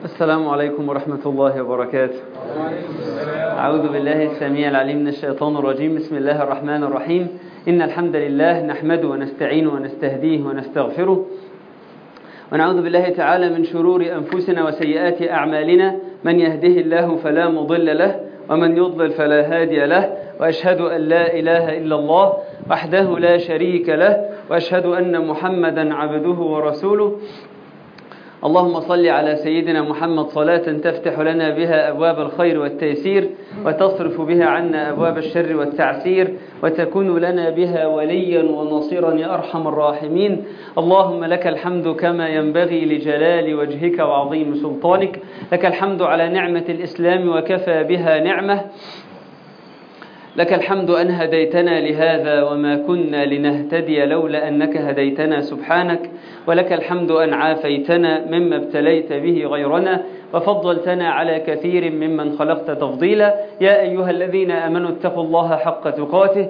السلام عليكم ورحمة الله وبركاته أعوذ بالله السميع العليم من الشيطان الرجيم بسم الله الرحمن الرحيم إن الحمد لله نحمده ونستعينه ونستهديه ونستغفره ونعوذ بالله تعالى من شرور أنفسنا وسيئات أعمالنا من يهده الله فلا مضل له ومن يضلل فلا هادي له وأشهد أن لا إله إلا الله وحده لا شريك له وأشهد أن محمدا عبده ورسوله اللهم صل على سيدنا محمد صلاة تفتح لنا بها أبواب الخير والتيسير وتصرف بها عنا أبواب الشر والتعسير وتكون لنا بها وليا ونصيرا يا أرحم الراحمين اللهم لك الحمد كما ينبغي لجلال وجهك وعظيم سلطانك لك الحمد على نعمة الإسلام وكفى بها نعمة لك الحمد أن هديتنا لهذا وما كنا لنهتدي لولا أنك هديتنا سبحانك ولك الحمد أن عافيتنا مما ابتليت به غيرنا وفضلتنا على كثير ممن خلقت تفضيلا يا أيها الذين آمنوا اتقوا الله حق تقاته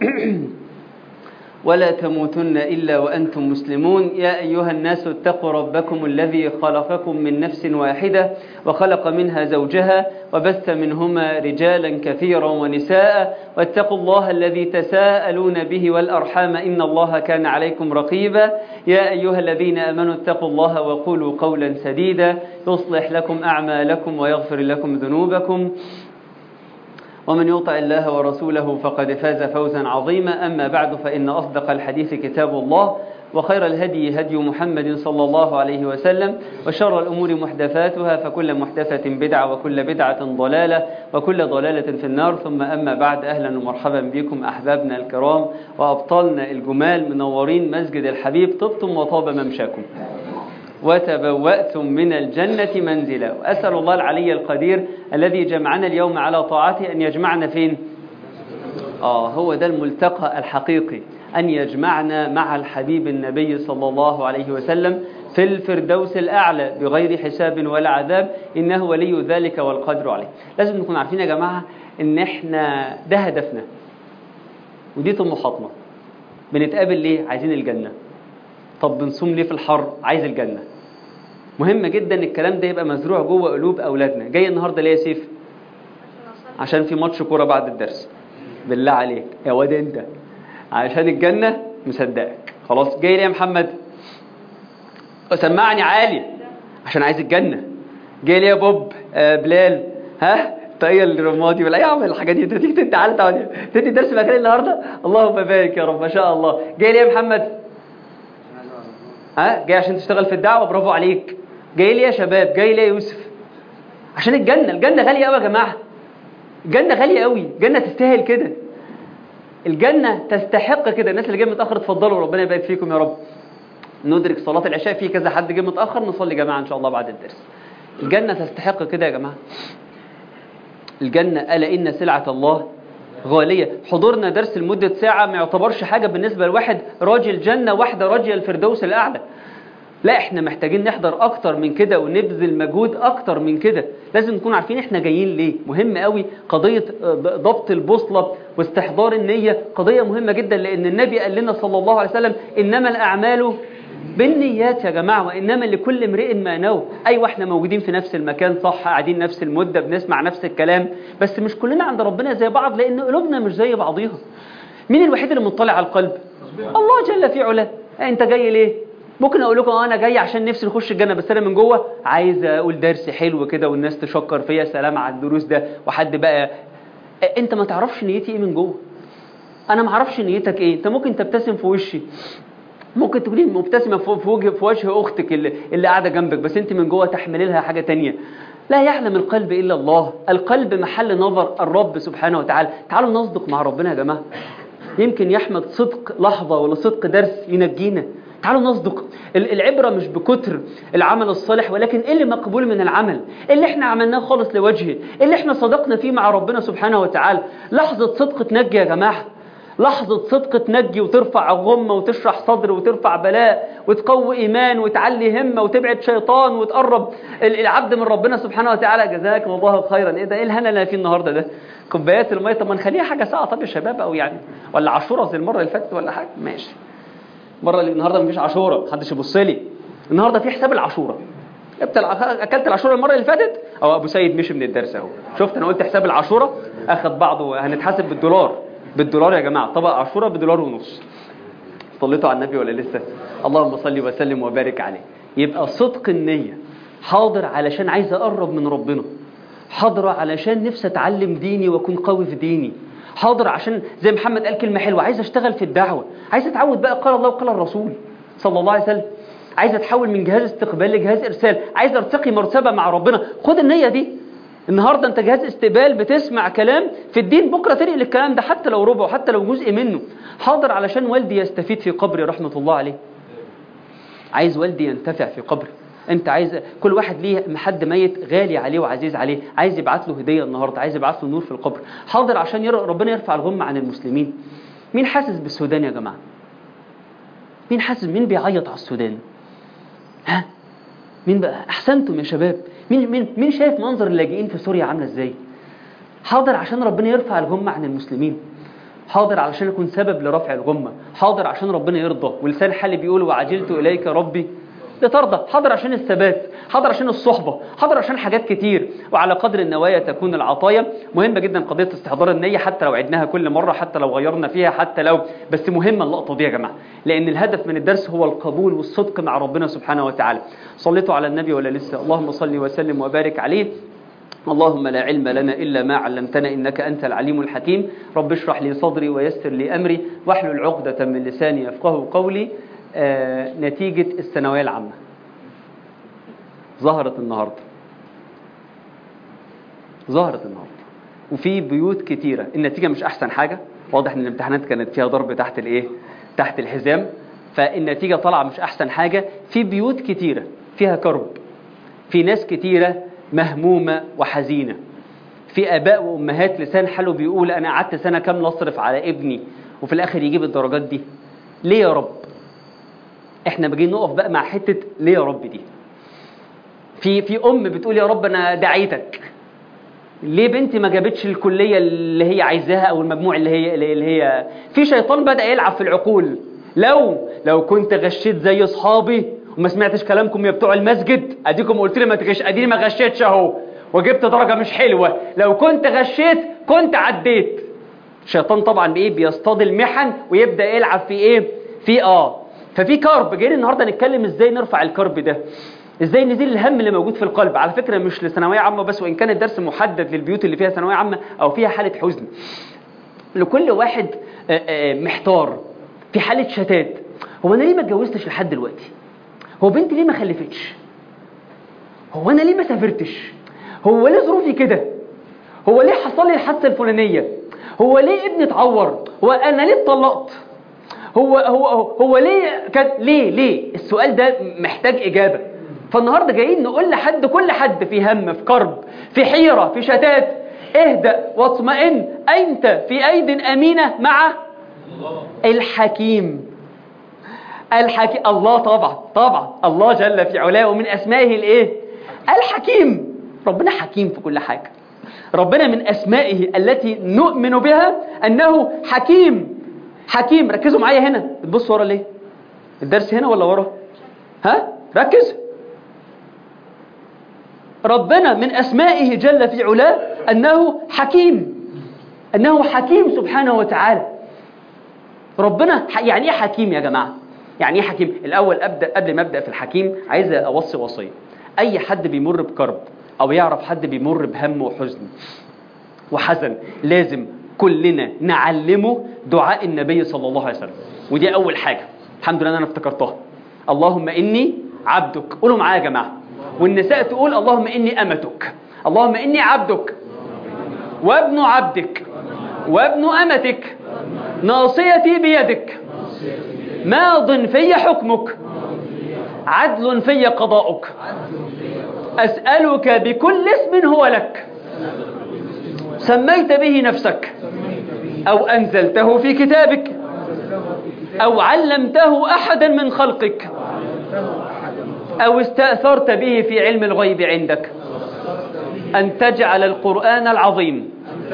ولا تموتن إلا وأنتم مسلمون يا أيها الناس اتقوا ربكم الذي خلقكم من نفس واحدة وخلق منها زوجها وبث منهما رجالا كثيرا ونساء واتقوا الله الذي تساءلون به والأرحام إن الله كان عليكم رقيبا يا أيها الذين آمنوا اتقوا الله وقولوا قولا سديدا يصلح لكم أعمالكم ويغفر لكم ذنوبكم ومن يطع الله ورسوله فقد فاز فوزا عظيما أما بعد فإن أصدق الحديث كتاب الله وخير الهدي هدي محمد صلى الله عليه وسلم وشر الأمور محدثاتها فكل محدثة بدعة وكل بدعة ضلالة وكل ضلالة في النار ثم أما بعد أهلا ومرحبا بكم أحبابنا الكرام وأبطالنا الجمال منورين مسجد الحبيب طبتم وطاب ممشاكم وتبوأتم من الجنة منزلا وأسأل الله العلي القدير الذي جمعنا اليوم على طاعته أن يجمعنا فين آه هو ده الملتقى الحقيقي أن يجمعنا مع الحبيب النبي صلى الله عليه وسلم في الفردوس الأعلى بغير حساب ولا عذاب إنه ولي ذلك والقدر عليه لازم نكون عارفين يا جماعة إن إحنا ده هدفنا ودي طموحاتنا بنتقابل ليه عايزين الجنة طب بنصوم ليه في الحر عايز الجنة مهم جدا الكلام ده يبقى مزروع جوه قلوب اولادنا جاي النهارده ليه يا سيف عشان في ماتش كوره بعد الدرس بالله عليك يا واد انت عشان الجنه مصدقك خلاص جاي ليه يا محمد سمعني عالي عشان عايز الجنه جاي ليه يا بوب آه بلال ها الطاقيه الرمادي ولا اعمل الحاجات دي تيجي تعالى تعالى تدي درس مكان النهارده اللهم بارك يا رب ما شاء الله جاي ليه يا محمد ها جاي عشان تشتغل في الدعوه برافو عليك جاي ليه يا شباب جاي ليه يا يوسف عشان الجنه الجنه غاليه قوي يا جماعه الجنه غاليه قوي الجنه تستاهل كده الجنه تستحق كده الناس اللي جايه متاخر اتفضلوا ربنا يبارك فيكم يا رب ندرك صلاه العشاء في كذا حد جه متاخر نصلي جماعه ان شاء الله بعد الدرس الجنه تستحق كده يا جماعه الجنه الا ان سلعه الله غالية حضورنا درس لمدة ساعة ما يعتبرش حاجة بالنسبة لواحد راجل جنة واحدة راجل الفردوس الأعلى لا احنا محتاجين نحضر اكتر من كده ونبذل مجهود اكتر من كده لازم نكون عارفين احنا جايين ليه مهم قوي قضية ضبط البوصلة واستحضار النية قضية مهمة جدا لان النبي قال لنا صلى الله عليه وسلم انما الاعمال بالنيات يا جماعة وإنما لكل امرئ ما نوى أيوة احنا موجودين في نفس المكان صح قاعدين نفس المدة بنسمع نفس الكلام بس مش كلنا عند ربنا زي بعض لأن قلوبنا مش زي بعضيها مين الوحيد اللي مطلع على القلب الله جل في علاه أنت جاي ليه ممكن اقول لكم انا جاي عشان نفسي نخش الجنه بس انا من جوه عايز اقول درس حلو كده والناس تشكر فيا سلام على الدروس ده وحد بقى انت ما تعرفش نيتي ايه من جوه انا ما اعرفش نيتك ايه انت ممكن تبتسم في وشي ممكن تكوني مبتسمه في وجه في وجه اختك اللي, اللي قاعده جنبك بس انت من جوه تحملي لها حاجه تانية لا يعلم القلب الا الله القلب محل نظر الرب سبحانه وتعالى تعالوا نصدق مع ربنا يا جماعه يمكن يحمد صدق لحظه ولا صدق درس ينجينا تعالوا نصدق العبرة مش بكتر العمل الصالح ولكن ايه اللي مقبول من العمل ايه اللي احنا عملناه خالص لوجهه ايه اللي احنا صدقنا فيه مع ربنا سبحانه وتعالى لحظة صدق تنجي يا جماعة لحظة صدق تنجي وترفع غمة وتشرح صدر وترفع بلاء وتقوي إيمان وتعلي همة وتبعد شيطان وتقرب العبد من ربنا سبحانه وتعالى جزاك الله خيرا إيه ده إيه الهنا اللي فيه النهاردة ده كوبايات المية طب ما نخليها حاجة ساعة طب يا شباب أو يعني ولا عاشورة زي المرة اللي فاتت ولا حاجة ماشي مرة اللي النهاردة مفيش عاشورة محدش يبص لي النهاردة في حساب العاشورة جبت الع... اكلت العاشوره المره اللي فاتت او ابو سيد مشي من الدرس اهو شفت انا قلت حساب العاشوره اخد بعضه هنتحاسب بالدولار بالدولار يا جماعه طبق عاشوره بدولار ونص صليتوا على النبي ولا لسه اللهم صل وسلم وبارك عليه يبقى صدق النيه حاضر علشان عايز اقرب من ربنا حاضر علشان نفسي اتعلم ديني واكون قوي في ديني حاضر عشان زي محمد قال كلمه حلوه عايز اشتغل في الدعوه عايز اتعود بقى قال الله وقال الرسول صلى الله عليه وسلم عايز اتحول من جهاز استقبال لجهاز ارسال عايز ارتقي مرتبه مع ربنا خد النيه دي النهارده انت جهاز استقبال بتسمع كلام في الدين بكره تنقل الكلام ده حتى لو ربع حتى لو جزء منه حاضر علشان والدي يستفيد في قبري رحمه الله عليه عايز والدي ينتفع في قبري انت عايز كل واحد ليه حد ميت غالي عليه وعزيز عليه عايز يبعت له هديه النهارده عايز يبعت له نور في القبر حاضر عشان ير... ربنا يرفع الغمه عن المسلمين مين حاسس بالسودان يا جماعه مين حاسس مين بيعيط على السودان ها مين بقى احسنتم يا شباب مين مين مين شايف منظر اللاجئين في سوريا عامله ازاي حاضر عشان ربنا يرفع الغمه عن المسلمين حاضر علشان يكون سبب لرفع الغمه حاضر عشان ربنا يرضى ولسان حالي بيقول وعجلت اليك ربي لترضى حاضر عشان الثبات حاضر عشان الصحبة حاضر عشان حاجات كتير وعلى قدر النوايا تكون العطايا مهمة جدا قضية استحضار النية حتى لو عدناها كل مرة حتى لو غيرنا فيها حتى لو بس مهمة اللقطة دي يا جماعة لأن الهدف من الدرس هو القبول والصدق مع ربنا سبحانه وتعالى صليتوا على النبي ولا لسه اللهم صل وسلم وبارك عليه اللهم لا علم لنا إلا ما علمتنا إنك أنت العليم الحكيم رب اشرح لي صدري ويسر لي أمري واحلل عقدة من لساني يفقه قولي آه نتيجة الثانوية العامة ظهرت النهاردة ظهرت النهاردة وفي بيوت كتيرة النتيجة مش أحسن حاجة واضح إن الامتحانات كانت فيها ضرب تحت الإيه تحت الحزام فالنتيجة طالعة مش أحسن حاجة في بيوت كتيرة فيها كرب في ناس كتيرة مهمومة وحزينة في آباء وأمهات لسان حاله بيقول أنا قعدت سنة كاملة أصرف على ابني وفي الآخر يجيب الدرجات دي ليه يا رب احنا باجيين نقف بقى مع حته ليه يا رب دي في في ام بتقول يا رب انا دعيتك ليه بنتي ما جابتش الكليه اللي هي عايزاها او المجموع اللي هي اللي هي في شيطان بدا يلعب في العقول لو لو كنت غشيت زي اصحابي وما سمعتش كلامكم يا بتوع المسجد اديكم قلت لي ما تغش اديني ما غشيتش اهو وجبت درجه مش حلوه لو كنت غشيت كنت عديت الشيطان طبعا بايه بيصطاد المحن ويبدا يلعب في ايه في اه ففي كرب جايين النهارده نتكلم ازاي نرفع الكرب ده ازاي نزيل الهم اللي موجود في القلب على فكره مش لثانويه عامه بس وان كان الدرس محدد للبيوت اللي فيها ثانويه عامه او فيها حاله حزن لكل واحد محتار في حاله شتات هو انا ليه ما اتجوزتش لحد دلوقتي هو بنتي ليه ما خلفتش هو انا ليه ما سافرتش هو ليه ظروفي كده هو ليه حصل لي الحادثه الفلانيه هو ليه ابني اتعور هو انا ليه اتطلقت هو هو هو ليه كان ليه ليه السؤال ده محتاج اجابه فالنهارده جايين نقول لحد كل حد في هم في كرب في حيره في شتات اهدأ واطمئن انت في ايد امينه مع الحكيم الحكيم الله طبعا طبعا الله جل في علاه ومن اسمائه الايه الحكيم ربنا حكيم في كل حاجه ربنا من اسمائه التي نؤمن بها انه حكيم حكيم ركزوا معايا هنا بتبص ورا ليه الدرس هنا ولا ورا ها ركز ربنا من اسمائه جل في علاه انه حكيم انه حكيم سبحانه وتعالى ربنا يعني ايه حكيم يا جماعه يعني ايه حكيم الاول ابدا قبل ما ابدا في الحكيم عايز اوصي وصيه اي حد بيمر بكرب او يعرف حد بيمر بهم وحزن وحزن لازم كلنا نعلمه دعاء النبي صلى الله عليه وسلم ودي اول حاجه الحمد لله انا افتكرتها اللهم اني عبدك قولوا معايا يا جماعه والنساء تقول اللهم اني امتك اللهم اني عبدك وابن عبدك وابن امتك ناصيتي بيدك ماض في حكمك عدل في قضاؤك اسالك بكل اسم هو لك سميت به نفسك أو أنزلته في كتابك أو علمته أحدا من خلقك أو استأثرت به في علم الغيب عندك أن تجعل القرآن العظيم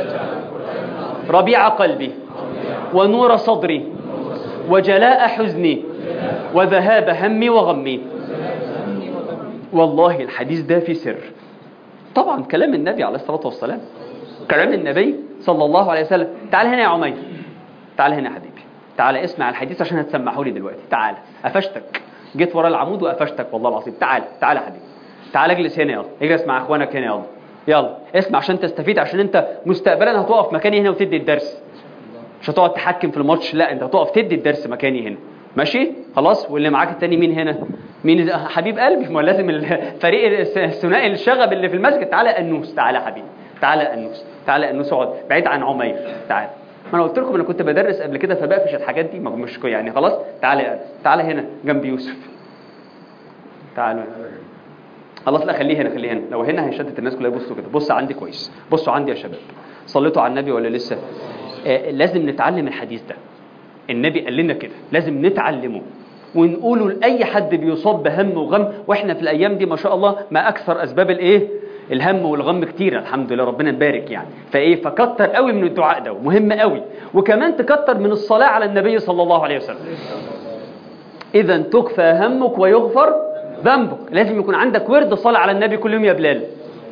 ربيع قلبي ونور صدري وجلاء حزني وذهاب همي وغمي والله الحديث ده فيه سر طبعا كلام النبي عليه الصلاة والسلام كلام النبي صلى الله عليه وسلم تعال هنا يا عمير تعال هنا يا حبيبي تعال اسمع الحديث عشان هتسمعه لي دلوقتي تعال قفشتك جيت ورا العمود وقفشتك والله العظيم تعال تعال يا حبيبي تعال اجلس هنا يلا اجلس مع اخوانك هنا يلا يلا اسمع عشان تستفيد عشان انت مستقبلا هتقف مكاني هنا وتدي الدرس مش هتقعد تحكم في الماتش لا انت هتقف تدي الدرس مكاني هنا ماشي خلاص واللي معاك التاني مين هنا مين حبيب قلبي ما لازم الفريق الثنائي الشغب اللي في المسجد تعالى انوس تعالى يا حبيبي تعالى انوس تعالى انوس اقعد بعيد عن عمير تعالى ما انا قلت لكم انا كنت بدرس قبل كده فبقفش الحاجات دي ما مش يعني خلاص تعالى يا انس تعالى هنا جنب يوسف تعالوا خلاص لا خليه هنا خليه هنا لو هنا هيشتت الناس كلها يبصوا كده بص عندي كويس بصوا عندي يا شباب صليتوا على النبي ولا لسه آه لازم نتعلم الحديث ده النبي قال لنا كده لازم نتعلمه ونقوله لاي حد بيصاب بهم وغم واحنا في الايام دي ما شاء الله ما اكثر اسباب الايه الهم والغم كتير الحمد لله ربنا يبارك يعني فايه فكتر قوي من الدعاء ده مهم قوي وكمان تكتر من الصلاه على النبي صلى الله عليه وسلم اذا تكفى همك ويغفر ذنبك لازم يكون عندك ورد صلاه على النبي كل يوم يا بلال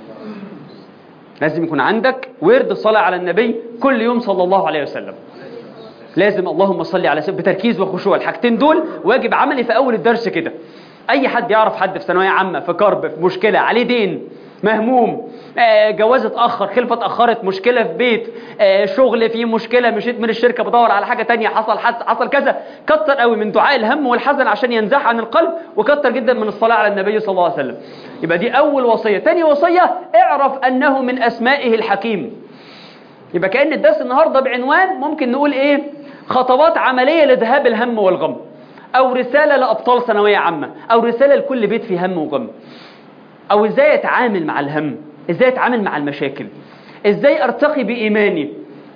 لازم يكون عندك ورد صلاه على النبي كل يوم صلى الله عليه وسلم لازم اللهم صل على سيدنا بتركيز وخشوع الحاجتين دول واجب عملي في اول الدرس كده اي حد يعرف حد في ثانويه عامه في كرب في مشكله عليه دين مهموم آه جواز اتاخر خلفه اتاخرت مشكله في بيت آه شغل فيه مشكله مشيت من الشركه بدور على حاجه تانية حصل حد حصل كذا كتر قوي من دعاء الهم والحزن عشان ينزح عن القلب وكتر جدا من الصلاه على النبي صلى الله عليه وسلم يبقى دي اول وصيه تاني وصيه اعرف انه من اسمائه الحكيم يبقى كان الدرس النهارده بعنوان ممكن نقول ايه خطوات عمليه لذهاب الهم والغم او رساله لابطال ثانويه عامه او رساله لكل بيت فيه هم وغم او ازاي اتعامل مع الهم ازاي اتعامل مع المشاكل ازاي ارتقي بايماني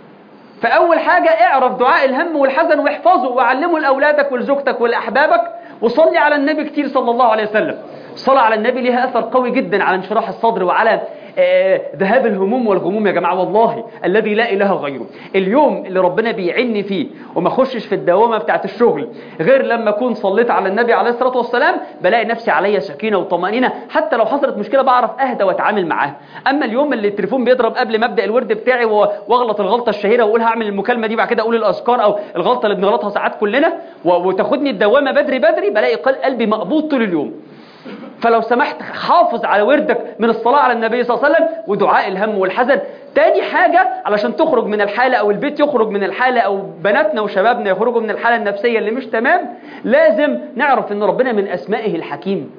فاول حاجه اعرف دعاء الهم والحزن واحفظه وعلمه لاولادك ولزوجتك ولاحبابك وصلي على النبي كتير صلى الله عليه وسلم الصلاه على النبي ليها اثر قوي جدا على انشراح الصدر وعلى آه ذهاب الهموم والغموم يا جماعه والله الذي لا اله غيره اليوم اللي ربنا بيعني فيه وما اخشش في الدوامه بتاعه الشغل غير لما اكون صليت على النبي عليه الصلاه والسلام بلاقي نفسي عليا سكينه وطمانينه حتى لو حصلت مشكله بعرف اهدى واتعامل معاها اما اليوم اللي التليفون بيضرب قبل ما ابدا الورد بتاعي واغلط الغلطه الشهيره واقول هعمل المكالمه دي بعد كده اقول الاذكار او الغلطه اللي بنغلطها ساعات كلنا وتاخدني الدوامه بدري بدري بلاقي قلبي مقبوض طول اليوم فلو سمحت حافظ على وردك من الصلاة على النبي صلى الله عليه وسلم ودعاء الهم والحزن تاني حاجة علشان تخرج من الحالة أو البيت يخرج من الحالة أو بناتنا وشبابنا يخرجوا من الحالة النفسية اللي مش تمام لازم نعرف أن ربنا من أسمائه الحكيم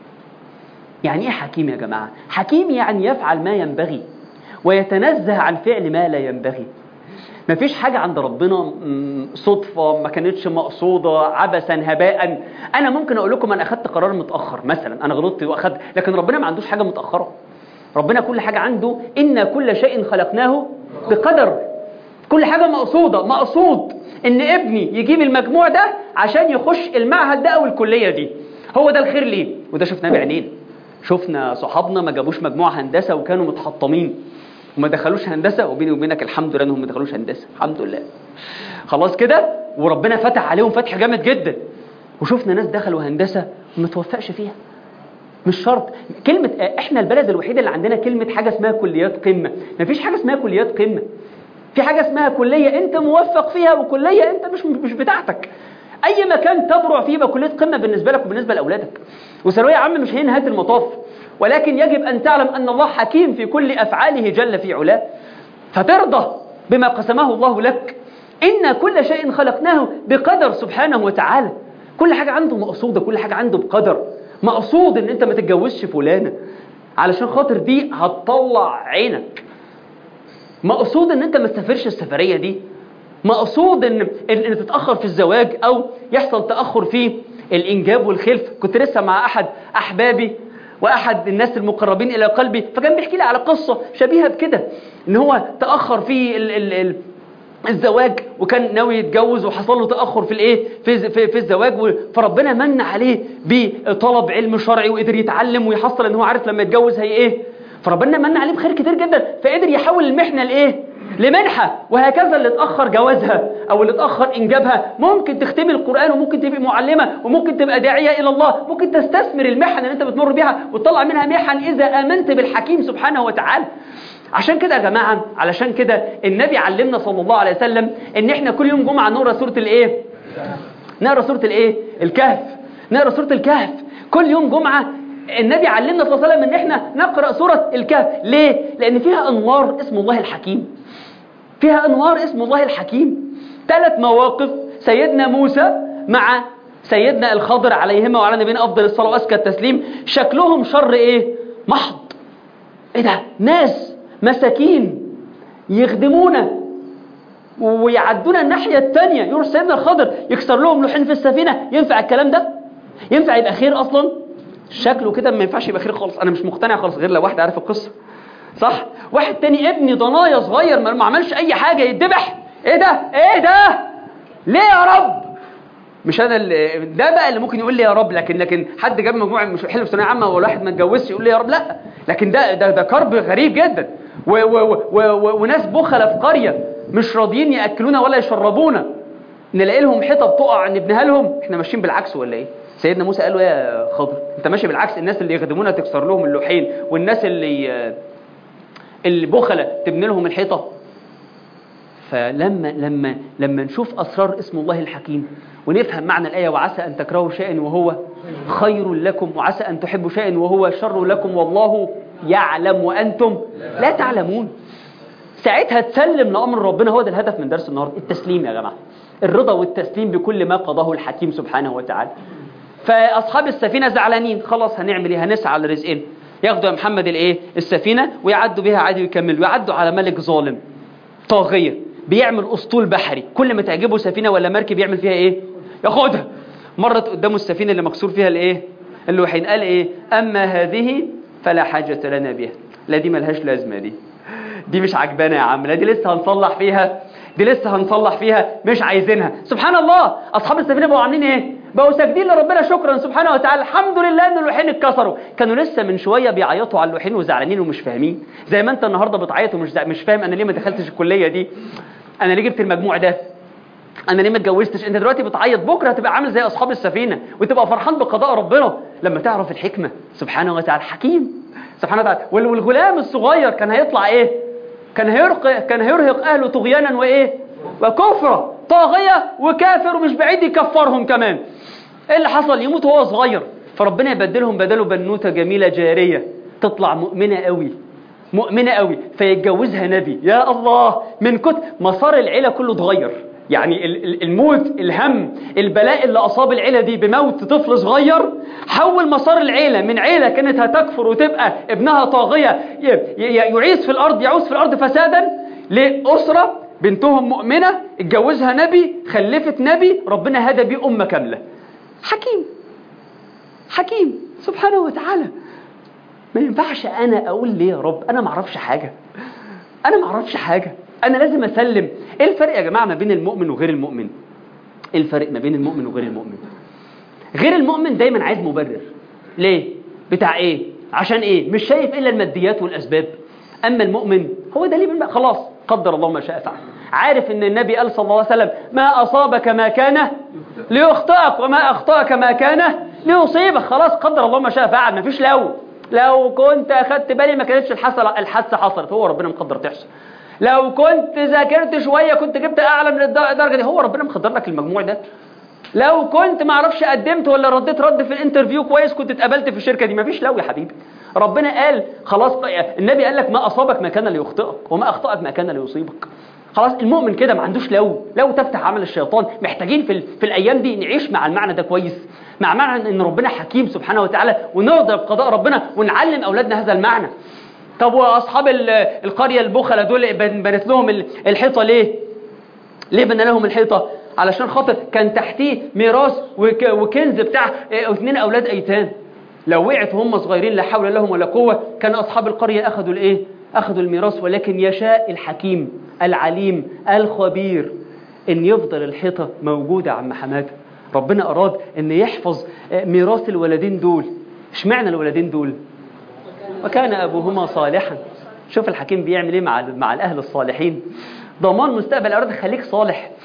يعني إيه حكيم يا جماعة؟ حكيم يعني يفعل ما ينبغي ويتنزه عن فعل ما لا ينبغي مفيش حاجة عند ربنا صدفة ما كانتش مقصودة عبثا هباء أنا ممكن أقول لكم أنا أخدت قرار متأخر مثلا أنا غلطت وأخدت لكن ربنا ما عندوش حاجة متأخرة ربنا كل حاجة عنده إن كل شيء خلقناه بقدر كل حاجة مقصودة مقصود إن ابني يجيب المجموع ده عشان يخش المعهد ده أو الكلية دي هو ده الخير ليه وده شفناه بعينينا شفنا صحابنا ما جابوش مجموع هندسة وكانوا متحطمين وما دخلوش هندسه وبيني وبينك الحمد لله انهم ما دخلوش هندسه الحمد لله خلاص كده وربنا فتح عليهم فتح جامد جدا وشفنا ناس دخلوا هندسه وما توفقش فيها مش شرط كلمة احنا البلد الوحيدة اللي عندنا كلمة حاجة اسمها كليات قمة مفيش حاجة اسمها كليات قمة في حاجة اسمها كلية انت موفق فيها وكلية انت مش مش بتاعتك اي مكان تبرع فيه يبقى كلية قمة بالنسبة لك وبالنسبة لاولادك وثانوية عامة مش هي نهاية المطاف ولكن يجب أن تعلم أن الله حكيم في كل أفعاله جل في علاه فترضى بما قسمه الله لك إن كل شيء خلقناه بقدر سبحانه وتعالى كل حاجة عنده مقصودة كل حاجة عنده بقدر مقصود ان انت ما تتجوزش فلانة علشان خاطر دي هتطلع عينك مقصود ان انت ما تسافرش السفرية دي مقصود ان ان تتاخر في الزواج او يحصل تاخر في الانجاب والخلف كنت لسه مع احد احبابي واحد الناس المقربين الى قلبي فكان بيحكي لي على قصه شبيهه بكده ان هو تاخر في ال ال ال الزواج وكان ناوي يتجوز وحصل له تاخر في الايه في في, في الزواج فربنا من عليه بطلب علم شرعي وقدر يتعلم ويحصل ان هو عارف لما يتجوز هي ايه فربنا من عليه بخير كتير جدا فقدر يحول المحنه لايه لمنحة وهكذا اللي اتأخر جوازها او اللي اتاخر انجابها ممكن تختمي القران وممكن تبقي معلمه وممكن تبقى داعيه الى الله ممكن تستثمر المحن اللي انت بتمر بيها وتطلع منها محن اذا امنت بالحكيم سبحانه وتعالى عشان كده يا جماعه علشان كده النبي علمنا صلى الله عليه وسلم ان احنا كل يوم جمعه نقرا سوره الايه نقرا سوره الايه الكهف نقرا سوره الكهف كل يوم جمعه النبي علمنا صلى الله عليه وسلم ان احنا نقرا سوره الكهف ليه لان فيها انوار اسم الله الحكيم فيها انوار اسم الله الحكيم ثلاث مواقف سيدنا موسى مع سيدنا الخضر عليهما وعلى نبينا افضل الصلاه وازكى التسليم شكلهم شر ايه محض ايه ده ناس مساكين يخدمونا ويعدونا الناحيه الثانيه يروح سيدنا الخضر يكسر لهم لوحين في السفينه ينفع الكلام ده ينفع يبقى خير اصلا شكله كده ما ينفعش يبقى خير خالص انا مش مقتنع خالص غير لو واحد عارف القصه صح واحد تاني ابني ضنايا صغير ما ما عملش اي حاجه يتذبح ايه ده ايه ده ليه يا رب مش انا اللي ده بقى اللي ممكن يقول لي يا رب لكن لكن حد جاب مجموعه مش حلو في ثانويه عامه ولا واحد ما اتجوزش يقول لي يا رب لا لكن ده ده ده كرب غريب جدا و و و و و وناس بخله في قريه مش راضيين ياكلونا ولا يشربونا نلاقي لهم حيطه بتقع نبنيها لهم احنا ماشيين بالعكس ولا ايه سيدنا موسى قال له يا خضر انت ماشي بالعكس الناس اللي يخدمونا تكسر لهم اللوحين والناس اللي البخله تبني لهم الحيطه فلما لما لما نشوف اسرار اسم الله الحكيم ونفهم معنى الايه وعسى ان تكرهوا شيئا وهو خير لكم وعسى ان تحبوا شيئا وهو شر لكم والله يعلم وانتم لا تعلمون ساعتها تسلم لامر ربنا هو ده الهدف من درس النهارده التسليم يا جماعه الرضا والتسليم بكل ما قضاه الحكيم سبحانه وتعالى فاصحاب السفينه زعلانين خلاص هنعمل ايه هنسعى لرزقنا ياخدوا يا محمد الايه السفينه ويعدوا بيها عادي ويكملوا ويعدوا على ملك ظالم طاغيه بيعمل اسطول بحري كل ما تعجبه سفينه ولا مركب يعمل فيها ايه ياخدها مرت قدامه السفينه اللي مكسور فيها الايه اللوحين قال ايه اما هذه فلا حاجه لنا بها لا دي ملهاش لازمه دي دي مش عجبانا يا عم لا دي لسه هنصلح فيها دي لسه هنصلح فيها مش عايزينها سبحان الله اصحاب السفينه بقوا عاملين ايه بقوا ساجدين لربنا شكرا سبحانه وتعالى الحمد لله ان اللوحين اتكسروا كانوا لسه من شويه بيعيطوا على اللوحين وزعلانين ومش فاهمين زي ما انت النهارده بتعيط ومش زع- مش فاهم انا ليه ما دخلتش الكليه دي انا ليه جبت المجموع ده انا ليه ما اتجوزتش انت دلوقتي بتعيط بكره هتبقى عامل زي اصحاب السفينه وتبقى فرحان بقضاء ربنا لما تعرف الحكمه سبحانه وتعالى حكيم سبحانه وتعالى وال- والغلام الصغير كان هيطلع ايه كان هيرق كان هيرهق اهله طغيانا وايه وكفرا طاغيه وكافر ومش بعيد يكفرهم كمان ايه اللي حصل يموت وهو صغير فربنا يبدلهم بداله بنوته جميله جاريه تطلع مؤمنه قوي مؤمنة قوي فيتجوزها نبي يا الله من كتر مسار العيلة كله اتغير يعني ال- ال- الموت الهم البلاء اللي أصاب العيلة دي بموت طفل صغير حول مسار العيلة من عيلة كانت هتكفر وتبقى ابنها طاغية ي- ي- يعيث في الأرض يعوث في الأرض فسادا لأسرة بنتهم مؤمنة اتجوزها نبي خلفت نبي ربنا هدى بيه أمة كاملة حكيم حكيم سبحانه وتعالى ما ينفعش انا اقول ليه يا رب انا ما اعرفش حاجه انا ما اعرفش حاجه انا لازم اسلم ايه الفرق يا جماعه ما بين المؤمن وغير المؤمن ايه الفرق ما بين المؤمن وغير المؤمن غير المؤمن دايما عايز مبرر ليه بتاع ايه عشان ايه مش شايف الا الماديات والاسباب اما المؤمن هو ده ليه خلاص قدر الله ما شاء فعل عارف ان النبي قال صلى الله عليه وسلم ما اصابك ما كان ليخطئك وما اخطاك ما كان ليصيبك خلاص قدر الله ما شاء فعل مفيش لو لو كنت اخدت بالي ما كانتش الحادثه الحادثه حصلت هو ربنا مقدر تحصل لو كنت ذاكرت شويه كنت جبت اعلى من الد- الدرجه دي هو ربنا مقدر لك المجموع ده لو كنت ما اعرفش قدمت ولا رديت رد في الانترفيو كويس كنت اتقبلت في الشركه دي مفيش لو يا حبيبي ربنا قال خلاص بقى- النبي قال لك ما اصابك ما كان ليخطئك وما اخطاك ما كان ليصيبك خلاص المؤمن كده ما عندوش لو لو تفتح عمل الشيطان محتاجين في, ال... في الايام دي نعيش مع المعنى ده كويس مع معنى ان ربنا حكيم سبحانه وتعالى ونرضى بقضاء ربنا ونعلم اولادنا هذا المعنى طب واصحاب ال- القريه البخله دول بن- بنت لهم ال- الحيطه ليه ليه بنى لهم الحيطه علشان خاطر كان تحتيه ميراث وك... وكنز بتاع اه، اثنين اولاد ايتام لو وقعت وهم صغيرين لا حول لهم ولا قوه كان اصحاب القريه اخذوا الايه اخذوا الميراث ولكن يشاء الحكيم العليم الخبير ان يفضل الحيطه موجوده عم حماده ربنا اراد ان يحفظ اه، ميراث الولدين دول اشمعنى الولدين دول وكان ابوهما صالحا شوف الحكيم بيعمل ايه مع مع الاهل الصالحين ضمان مستقبل اولادك خليك صالح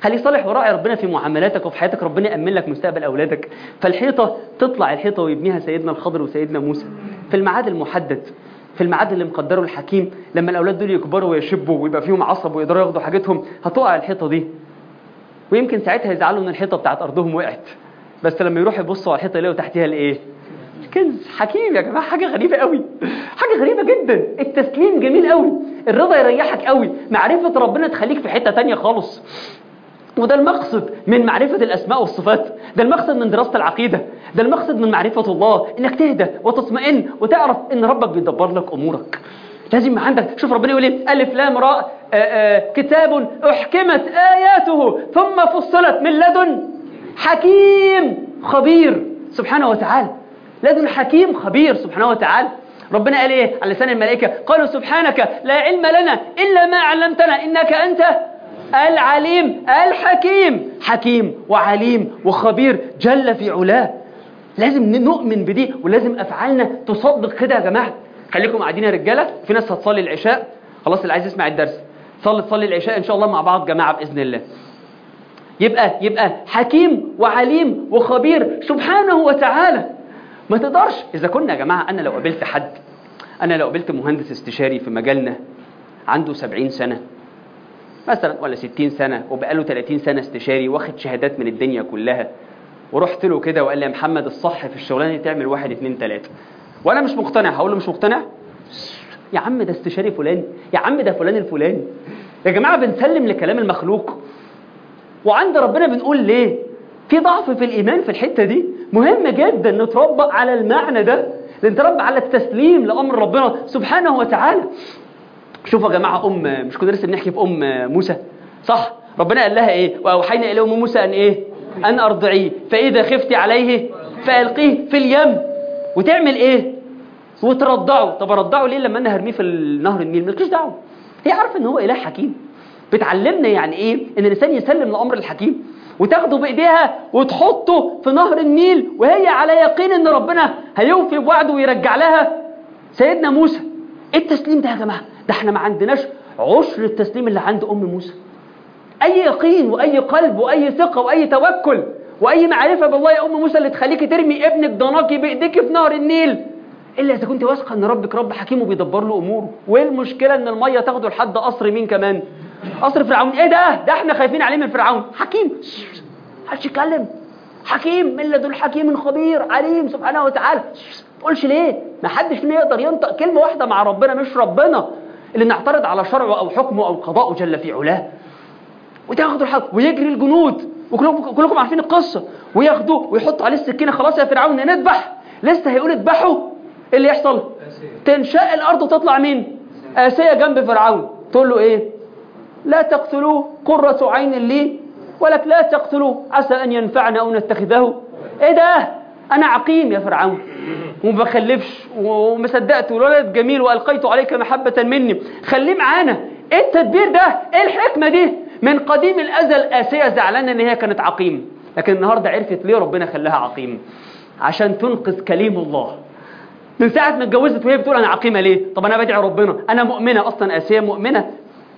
خليك صالح وراعي ربنا في معاملاتك وفي حياتك ربنا يأمن لك مستقبل أولادك فالحيطة تطلع الحيطة ويبنيها سيدنا الخضر وسيدنا موسى في الميعاد المحدد في الميعاد اللي مقدره الحكيم لما الأولاد دول يكبروا ويشبوا ويبقى فيهم عصب ويقدروا ياخدوا حاجتهم هتقع الحيطة دي ويمكن ساعتها يزعلوا ان الحيطة بتاعت أرضهم وقعت بس لما يروحوا يبصوا على الحيطة يلاقوا تحتها الإيه؟ كنز حكيم يا جماعه حاجه غريبه قوي حاجه غريبه جدا التسليم جميل قوي الرضا يريحك قوي معرفه ربنا تخليك في حته تانية خالص وده المقصد من معرفة الأسماء والصفات ده المقصد من دراسة العقيدة ده المقصد من معرفة الله إنك تهدى وتطمئن وتعرف إن ربك بيدبر لك أمورك لازم عندك شوف ربنا يقول ايه ألف لام راء آآ آآ كتاب أحكمت آياته ثم فصلت من لدن حكيم خبير سبحانه وتعالى لدن حكيم خبير سبحانه وتعالى ربنا قال ايه على لسان الملائكة قالوا سبحانك لا علم لنا إلا ما علمتنا إنك أنت العليم الحكيم حكيم وعليم وخبير جل في علاه لازم نؤمن بدي ولازم أفعالنا تصدق كده يا جماعة خليكم قاعدين يا رجالة في ناس هتصلي العشاء خلاص اللي عايز يسمع الدرس صلي تصلي العشاء إن شاء الله مع بعض جماعة بإذن الله يبقى يبقى حكيم وعليم وخبير سبحانه وتعالى ما تقدرش إذا كنا يا جماعة أنا لو قابلت حد أنا لو قابلت مهندس استشاري في مجالنا عنده 70 سنة مثلا ولا 60 سنة وبقاله 30 سنة استشاري واخد شهادات من الدنيا كلها ورحت له كده وقال لي يا محمد الصح في الشغلانة دي تعمل واحد اتنين تلاتة وأنا مش مقتنع هقول له مش مقتنع يا عم ده استشاري فلان يا عم ده فلان الفلاني يا جماعة بنسلم لكلام المخلوق وعند ربنا بنقول ليه في ضعف في الإيمان في الحتة دي مهم جدا نتربى على المعنى ده نتربى على التسليم لأمر ربنا سبحانه وتعالى شوفوا يا جماعة أم مش كنا لسه بنحكي في أم موسى صح ربنا قال لها إيه وأوحينا إلى أم موسى أن إيه أن أرضعيه فإذا خفت عليه فألقيه في اليم وتعمل إيه وترضعه طب أرضعه ليه لما أنا هرميه في النهر النيل مالكيش دعوة هي عارفة إن هو إله حكيم بتعلمنا يعني إيه إن الإنسان يسلم لأمر الحكيم وتاخده بإيديها وتحطه في نهر النيل وهي على يقين إن ربنا هيوفي بوعده ويرجع لها سيدنا موسى إيه التسليم ده يا جماعة ده احنا ما عندناش عشر التسليم اللي عند أم موسى أي يقين وأي قلب وأي ثقة وأي توكل وأي معرفة بالله يا أم موسى اللي تخليكي ترمي ابنك ضناكي بإيديك في نهر النيل إلا إذا كنت واثقة إن ربك رب حكيم وبيدبر له أموره وإيه المشكلة إن المية تاخده لحد قصر مين كمان قصر فرعون إيه ده ده احنا خايفين عليه من فرعون حكيم محدش يتكلم حكيم من لدن حكيم خبير عليم سبحانه وتعالى تقولش ليه ما حدش فينا يقدر ينطق كلمة واحدة مع ربنا مش ربنا اللي نعترض على شرعه أو حكمه أو قضاءه جل في علاه وتاخدوا الحق ويجري الجنود وكلكم كلكم عارفين القصة وياخدوه ويحطوا عليه السكينة خلاص يا فرعون نذبح لسه هيقول اذبحوا ايه اللي يحصل تنشق الأرض وتطلع مين آسية جنب فرعون تقول له ايه لا تقتلوه قرة عين لي ولك لا تقتلوه عسى أن ينفعنا أو نتخذه ايه ده أنا عقيم يا فرعون وما بخلفش وما صدقت والولد جميل والقيت عليك محبه مني خليه معانا ايه التدبير ده ايه الحكمه دي من قديم الازل اسيه زعلانه ان هي كانت عقيم لكن النهارده عرفت ليه ربنا خلاها عقيم عشان تنقذ كليم الله من ساعه ما اتجوزت وهي بتقول انا عقيمه ليه طب انا بدعي ربنا انا مؤمنه اصلا اسيه مؤمنه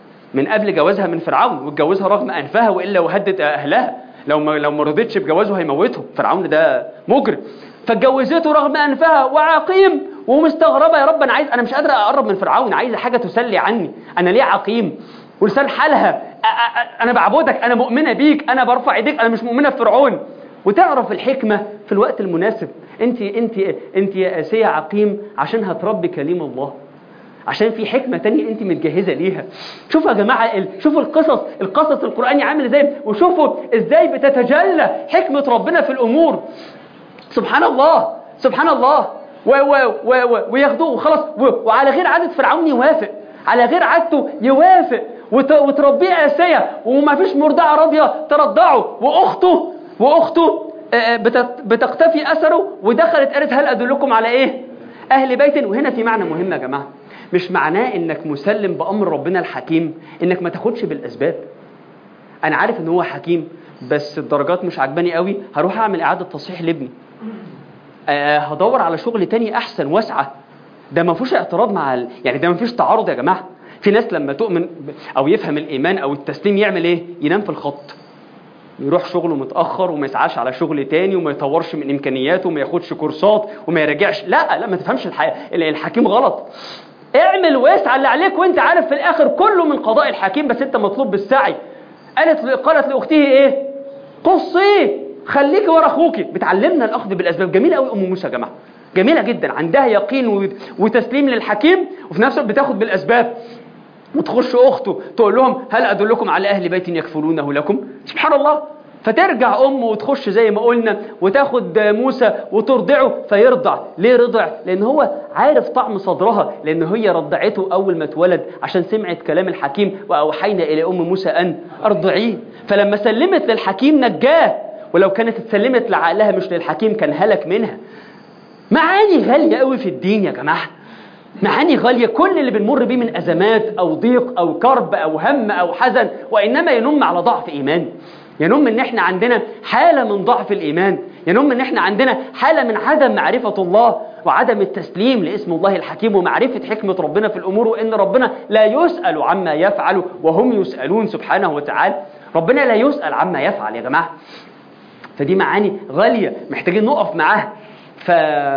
من قبل جوازها من فرعون واتجوزها رغم انفها والا وهدد اهلها لو ما لو ما رضتش بجوازه هيموته فرعون ده مجرم فاتجوزته رغم انفها وعقيم ومستغربه يا رب انا عايز انا مش قادره اقرب من فرعون عايزه حاجه تسلي عني انا ليه عقيم ولسان حالها انا بعبدك انا مؤمنه بيك انا برفع ايديك انا مش مؤمنه بفرعون وتعرف الحكمه في الوقت المناسب انت انت انت يا اسيه عقيم عشان هتربي كليم الله عشان في حكمة تانية انت متجهزة ليها شوفوا يا جماعة ال... شوفوا القصص القصص القرآني عامل ازاي وشوفوا ازاي بتتجلى حكمة ربنا في الأمور سبحان الله سبحان الله و و و و وياخدوه وخلاص و وعلى غير عادة فرعون يوافق على غير عادته يوافق وت وتربيه آسية وما فيش مرضعة راضية ترضعه وأخته وأخته بتت بتقتفي أثره ودخلت قالت هل أدلكم على إيه أهل بيت وهنا في معنى مهم يا جماعة مش معناه انك مسلم بامر ربنا الحكيم انك ما تاخدش بالاسباب انا عارف ان هو حكيم بس الدرجات مش عجباني قوي هروح اعمل اعاده تصحيح لابني أه هدور على شغل تاني احسن واسعه ده ما فيهوش اعتراض مع ال... يعني ده ما فيش تعارض يا جماعه في ناس لما تؤمن او يفهم الايمان او التسليم يعمل ايه ينام في الخط يروح شغله متاخر وما يسعاش على شغل تاني وما يطورش من امكانياته وما ياخدش كورسات وما يراجعش لا لا ما تفهمش الحقيقة. الحكيم غلط اعمل واسعى اللي عليك وانت عارف في الاخر كله من قضاء الحكيم بس انت مطلوب بالسعي قالت قالت لاخته ايه قصيه خليكي ورا اخوكي بتعلمنا الاخذ بالاسباب جميله قوي ام موسى يا جماعه جميله جدا عندها يقين وتسليم للحكيم وفي نفس الوقت بتاخد بالاسباب وتخش اخته تقول لهم هل ادلكم على اهل بيت يكفلونه لكم سبحان الله فترجع امه وتخش زي ما قلنا وتاخد موسى وترضعه فيرضع ليه رضع لان هو عارف طعم صدرها لان هي رضعته اول ما اتولد عشان سمعت كلام الحكيم واوحينا الى ام موسى ان ارضعيه فلما سلمت للحكيم نجاه ولو كانت اتسلمت لعقلها مش للحكيم كان هلك منها معاني غاليه قوي في الدين يا جماعه معاني غالية كل اللي بنمر بيه من أزمات أو ضيق أو كرب أو هم أو حزن وإنما ينم على ضعف إيمان ينم ان احنا عندنا حالة من ضعف الإيمان ينم ان احنا عندنا حالة من عدم معرفة الله وعدم التسليم لاسم الله الحكيم ومعرفة حكمة ربنا في الأمور وإن ربنا لا يسأل عما يفعل وهم يسألون سبحانه وتعالى ربنا لا يسأل عما يفعل يا جماعة فدي معاني غالية محتاجين نقف معاها ف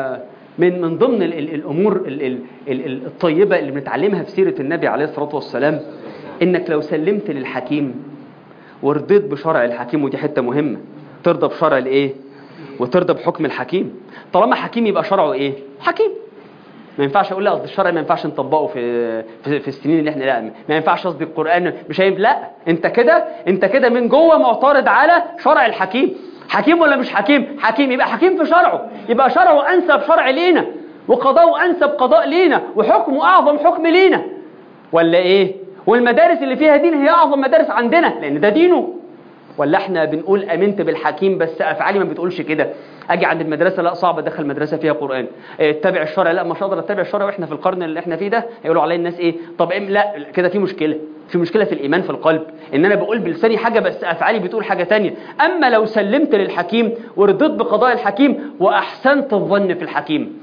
من من ضمن ال ال الامور ال ال ال الطيبه اللي بنتعلمها في سيره النبي عليه الصلاه والسلام انك لو سلمت للحكيم ورضيت بشرع الحكيم ودي حته مهمه ترضى بشرع الايه وترضى بحكم الحكيم طالما حكيم يبقى شرعه ايه حكيم ما ينفعش اقول لا قصدي الشرع ما ينفعش نطبقه في في, في السنين اللي احنا لا ما ينفعش قصدي القران مش هينفع لا انت كده انت كده من جوه معترض على شرع الحكيم حكيم ولا مش حكيم حكيم يبقى حكيم في شرعه يبقى شرعه انسب شرع لينا وقضاؤه انسب قضاء لينا وحكمه اعظم حكم لينا ولا ايه والمدارس اللي فيها دين هي اعظم مدارس عندنا لان ده دينه ولا احنا بنقول امنت بالحكيم بس افعالي ما بتقولش كده اجي عند المدرسه لا صعب ادخل مدرسه فيها قران اتبع الشرع لا مش هقدر اتبع الشرع واحنا في القرن اللي احنا فيه ده هيقولوا عليا الناس ايه طب إيه لا كده في مشكله في مشكله في الايمان في القلب ان انا بقول بلساني حاجه بس افعالي بتقول حاجه تانية اما لو سلمت للحكيم ورضيت بقضاء الحكيم واحسنت الظن في الحكيم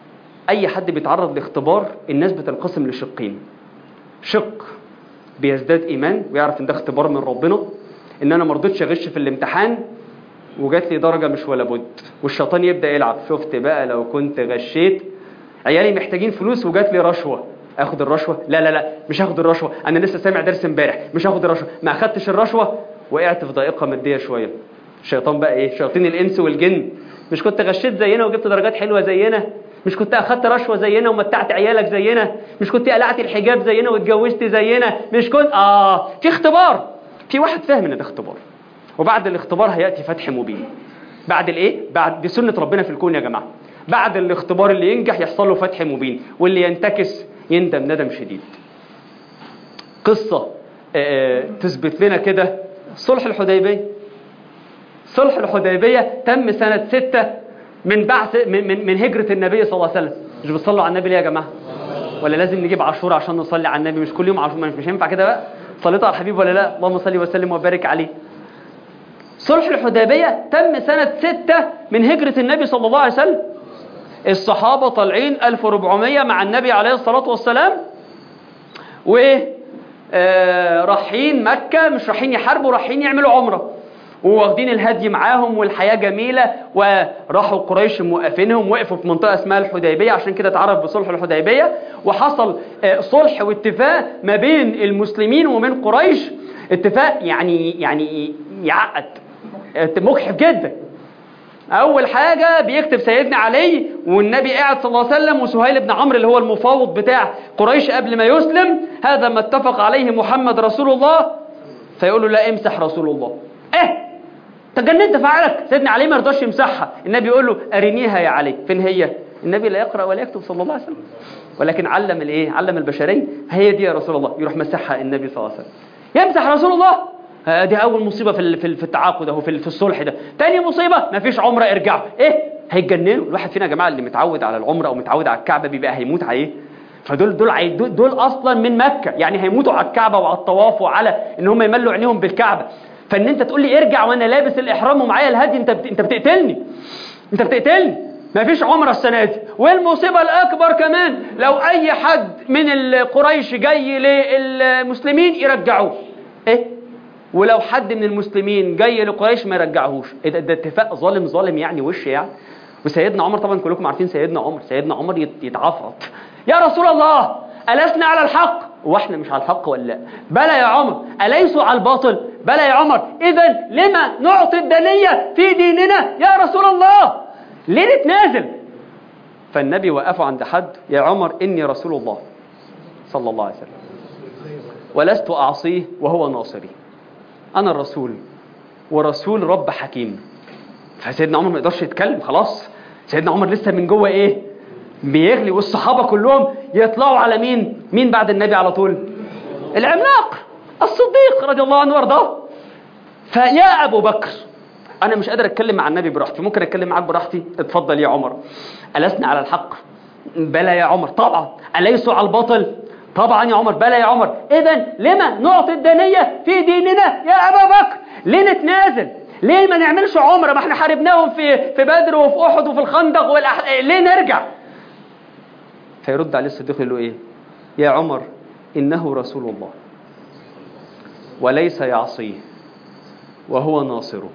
اي حد بيتعرض لاختبار الناس بتنقسم لشقين شق بيزداد ايمان ويعرف ان ده اختبار من ربنا ان انا ما رضيتش اغش في الامتحان وجات لي درجه مش ولا بد والشيطان يبدا يلعب شفت بقى لو كنت غشيت عيالي محتاجين فلوس وجات لي رشوه اخد الرشوه لا لا لا مش هاخد الرشوه انا لسه سامع درس امبارح مش هاخد الرشوه ما اخدتش الرشوه وقعت في ضائقه ماديه شويه الشيطان بقى ايه شياطين الانس والجن مش كنت غشيت زينا وجبت درجات حلوه زينا مش كنت اخدت رشوه زينا ومتعت عيالك زينا مش كنت قلعت الحجاب زينا واتجوزت زينا مش كنت اه في اختبار في واحد فاهم ان ده اختبار وبعد الاختبار هياتي فتح مبين بعد الايه بعد دي سنه ربنا في الكون يا جماعه بعد الاختبار اللي ينجح يحصل له فتح مبين واللي ينتكس يندم ندم شديد قصه آه تثبت لنا كده صلح الحديبيه صلح الحديبيه تم سنه ستة من بعث من, من, من هجره النبي صلى الله عليه وسلم مش بتصلوا على النبي ليه يا جماعه ولا لازم نجيب عاشوره عشان نصلي على النبي مش كل يوم عاشوره مش هينفع كده بقى صليت على الحبيب ولا لا اللهم صل وسلم وبارك عليه صلح الحديبية تم سنة ستة من هجرة النبي صلى الله عليه وسلم الصحابة طالعين 1400 مع النبي عليه الصلاة والسلام وإيه آه رايحين مكة مش رايحين يحاربوا رايحين يعملوا عمرة وواخدين الهدي معاهم والحياة جميلة وراحوا قريش موقفينهم وقفوا في منطقة اسمها الحديبية عشان كده اتعرف بصلح الحديبية وحصل صلح واتفاق ما بين المسلمين ومن قريش اتفاق يعني يعني يعقد مجحف جدا اول حاجة بيكتب سيدنا علي والنبي قاعد صلى الله عليه وسلم وسهيل بن عمرو اللي هو المفاوض بتاع قريش قبل ما يسلم هذا ما اتفق عليه محمد رسول الله فيقول له لا امسح رسول الله ايه تجننت فعلك سيدنا علي ما رضاش يمسحها النبي يقول له ارنيها يا علي فين هي النبي لا يقرا ولا يكتب صلى الله عليه وسلم ولكن علم الايه علم البشريه هي دي يا رسول الله يروح مسحها النبي صلى الله عليه وسلم يمسح رسول الله دي اول مصيبه في في التعاقد اهو في الصلح ده تاني مصيبه مفيش عمره ارجعوا ايه هيتجننوا الواحد فينا يا جماعه اللي متعود على العمره او متعود على الكعبه بيبقى هيموت على ايه فدول دول دول, دول اصلا من مكه يعني هيموتوا على الكعبه وعلى الطواف وعلى ان هم يملوا عينيهم بالكعبه فان انت تقول لي ارجع وانا لابس الاحرام ومعايا الهدي انت بت... انت بتقتلني انت بتقتلني مفيش عمره السنه دي والمصيبه الاكبر كمان لو اي حد من القريش جاي للمسلمين يرجعوه ايه ولو حد من المسلمين جاي لقريش ما يرجعهوش إيه ده, ده اتفاق ظالم ظالم يعني وش يعني وسيدنا عمر طبعا كلكم عارفين سيدنا عمر سيدنا عمر يت- يتعفرط يا رسول الله ألسنا على الحق واحنا مش على الحق ولا لا بلى يا عمر أليسوا على الباطل بلى يا عمر إذا لما نعطي الدنية في ديننا يا رسول الله ليه نتنازل فالنبي وقفوا عند حد يا عمر إني رسول الله صلى الله عليه وسلم ولست أعصيه وهو ناصري أنا الرسول ورسول رب حكيم فسيدنا عمر ما يقدرش يتكلم خلاص سيدنا عمر لسه من جوه ايه بيغلي والصحابه كلهم يطلعوا على مين مين بعد النبي على طول العملاق الصديق رضي الله عنه وارضاه فيا ابو بكر انا مش قادر اتكلم مع النبي براحتي ممكن اتكلم معاك براحتي اتفضل يا عمر ألسنا على الحق بلى يا عمر طبعا أليسوا على الباطل طبعا يا عمر بلى يا عمر إذا لما نعطي الدنية في ديننا يا أبا بكر ليه نتنازل ليه ما نعملش عمرة ما احنا حاربناهم في في بدر وفي أحد وفي الخندق والأح... ليه نرجع فيرد عليه الصديق يقول له إيه يا عمر إنه رسول الله وليس يعصيه وهو ناصره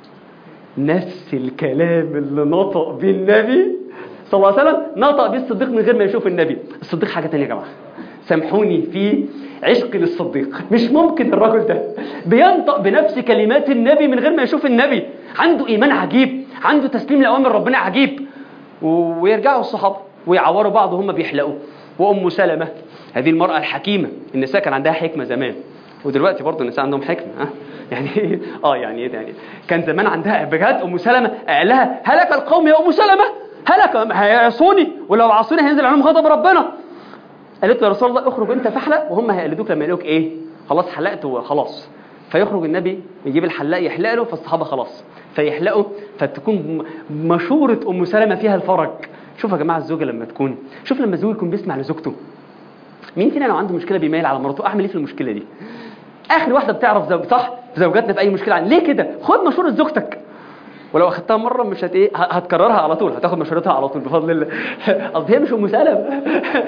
نفس الكلام اللي نطق بيه النبي صلى الله عليه وسلم نطق بيه الصديق من غير ما يشوف النبي الصديق حاجة تانية يا جماعة سامحوني في عشقي للصديق مش ممكن الرجل ده بينطق بنفس كلمات النبي من غير ما يشوف النبي عنده إيمان عجيب عنده تسليم لأوامر ربنا عجيب و- ويرجعوا الصحابة ويعوروا بعض وهم بيحلقوا وأم سلمة هذه المرأة الحكيمة النساء كان عندها حكمة زمان ودلوقتي برضه النساء عندهم حكمة ها يعني اه يعني ايه يعني كان زمان عندها بجد ام سلمة قال لها هلك القوم يا ام سلمة هلك هيعصوني ولو عصوني هينزل عليهم غضب ربنا قالت له يا رسول الله اخرج انت فاحلق وهم هيقلدوك لما يقولوك ايه خلاص حلقت وخلاص فيخرج النبي يجيب الحلاق يحلق له فالصحابه خلاص فيحلقوا فتكون م- مشوره ام سلمة فيها الفرج شوف يا جماعه الزوجه لما تكون شوف لما الزوج يكون بيسمع لزوجته مين فينا لو عنده مشكله بيميل على مراته اعمل ايه في المشكله دي اخر واحده بتعرف زوج صح في زوجاتنا في اي مشكله عن ليه كده خد مشوره زوجتك ولو اخدتها مره مش هت ايه ه- هتكررها على طول هتاخد مشورتها على طول بفضل الله قصدي هي مش ام سلمة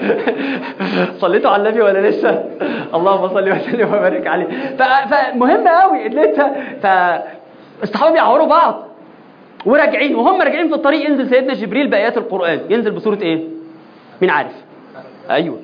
صليتوا على النبي ولا لسه اللهم صل وسلم وبارك عليه ف- فمهم قوي ان انت فالصحابه بيعوروا بعض وراجعين وهم راجعين في الطريق ينزل سيدنا جبريل بايات القران ينزل بسوره ايه مين عارف ايوه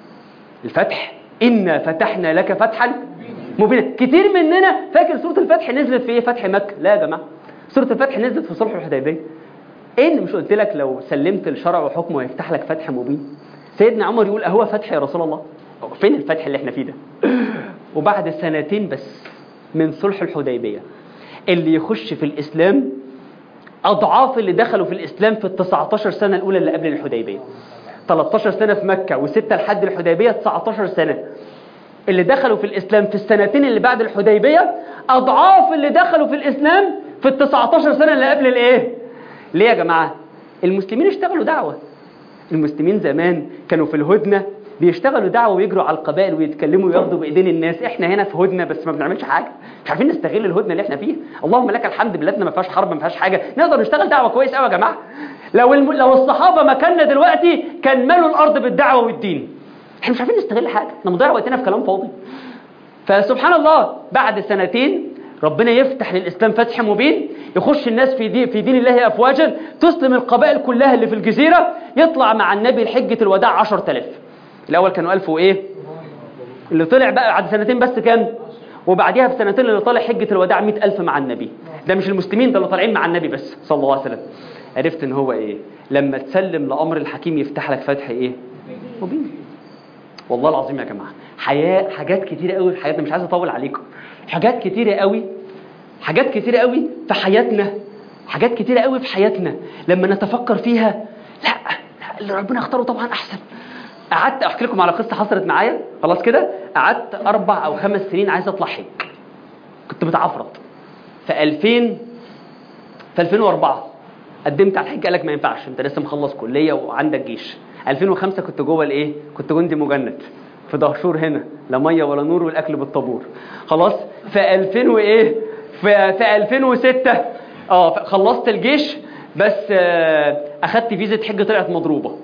الفتح إنا فتحنا لك فتحا مبينا كتير مننا فاكر سورة الفتح نزلت في ايه فتح مكة لا يا جماعة سورة الفتح نزلت في صلح الحديبية إيه مش قلت لك لو سلمت الشرع وحكمه هيفتح لك فتح مبين سيدنا عمر يقول أهو فتح يا رسول الله فين الفتح اللي احنا فيه ده وبعد سنتين بس من صلح الحديبية اللي يخش في الإسلام أضعاف اللي دخلوا في الإسلام في ال 19 سنة الأولى اللي قبل الحديبية 13 سنة في مكة وستة لحد الحديبية 19 سنة اللي دخلوا في الإسلام في السنتين اللي بعد الحديبية أضعاف اللي دخلوا في الإسلام في ال 19 سنة اللي قبل الإيه؟ ليه يا جماعة؟ المسلمين اشتغلوا دعوة المسلمين زمان كانوا في الهدنة بيشتغلوا دعوة ويجروا على القبائل ويتكلموا وياخدوا بإيدين الناس احنا هنا في هدنة بس ما بنعملش حاجة مش عارفين نستغل الهدنة اللي احنا فيها اللهم لك الحمد بلادنا ما فيهاش حرب ما فيهاش حاجة نقدر نشتغل دعوة كويس قوي يا جماعة لو الم... لو الصحابة مكاننا دلوقتي كان مالوا الأرض بالدعوة والدين احنا مش عارفين نستغل حاجة احنا بنضيع وقتنا في كلام فاضي فسبحان الله بعد سنتين ربنا يفتح للإسلام فتح مبين يخش الناس في دين, في دين الله أفواجا تسلم القبائل كلها اللي في الجزيرة يطلع مع النبي لحجة الوداع 10000 الأول كانوا 1000 وإيه اللي طلع بقى بعد سنتين بس كام وبعديها في سنتين اللي طالع حجة الوداع 100000 مع النبي ده مش المسلمين ده اللي طالعين مع النبي بس صلى الله عليه وسلم عرفت ان هو ايه لما تسلم لأمر الحكيم يفتح لك فتح ايه مبين والله العظيم يا جماعه حياه حاجات كتيره قوي في حياتنا مش عايز اطول عليكم حاجات كتيره قوي حاجات كتيره قوي في حياتنا حاجات كتيره قوي في حياتنا لما نتفكر فيها لا, لا اللي ربنا اختاره طبعا احسن قعدت احكي لكم على قصه حصلت معايا خلاص كده قعدت اربع او خمس سنين عايز اطلع حج كنت متعفرط في 2000 في 2004 قدمت على الحج قال لك ما ينفعش انت لسه مخلص كليه وعندك جيش 2005 كنت جوه الايه كنت جندي مجند في دهشور هنا لا ميه ولا نور والاكل بالطابور خلاص في 2000 وايه في, في 2006 اه خلصت الجيش بس آه اخدت فيزا حج طلعت مضروبه